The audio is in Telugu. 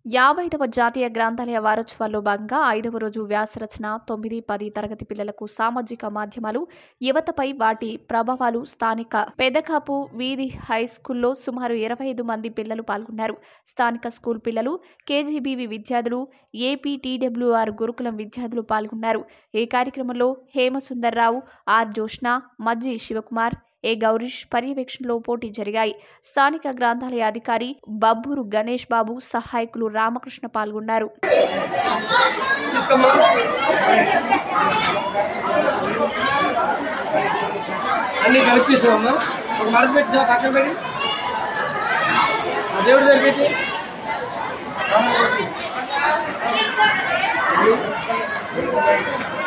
యాభైదవ జాతీయ గ్రంథాలయ వారోత్సవాల్లో భాగంగా ఐదవ రోజు వ్యాసరచన తొమ్మిది పది తరగతి పిల్లలకు సామాజిక మాధ్యమాలు యువతపై వాటి ప్రభావాలు స్థానిక పెదకాపు వీధి హై స్కూల్లో సుమారు ఇరవై ఐదు మంది పిల్లలు పాల్గొన్నారు స్థానిక స్కూల్ పిల్లలు కేజీబీవి విద్యార్థులు ఏపీ టీడబ్ల్యూఆర్ గురుకులం విద్యార్థులు పాల్గొన్నారు ఈ కార్యక్రమంలో హేమసుందర్రావు ఆర్ జోష్న మజ్జి శివకుమార్ ఏ గౌరీష్ పర్యవేక్షణలో పోటీ జరిగాయి స్థానిక గ్రంథాలయ అధికారి బబ్బూరు గణేష్ బాబు సహాయకులు రామకృష్ణ పాల్గొన్నారు తీసుకోమ్మా అన్ని కలిపి తీసుకోమ్మా ఒక మడత పెట్టి సార్ పక్కన పెట్టి ఆ దేవుడి దగ్గర పెట్టి రాముడి దగ్గర పెట్టి.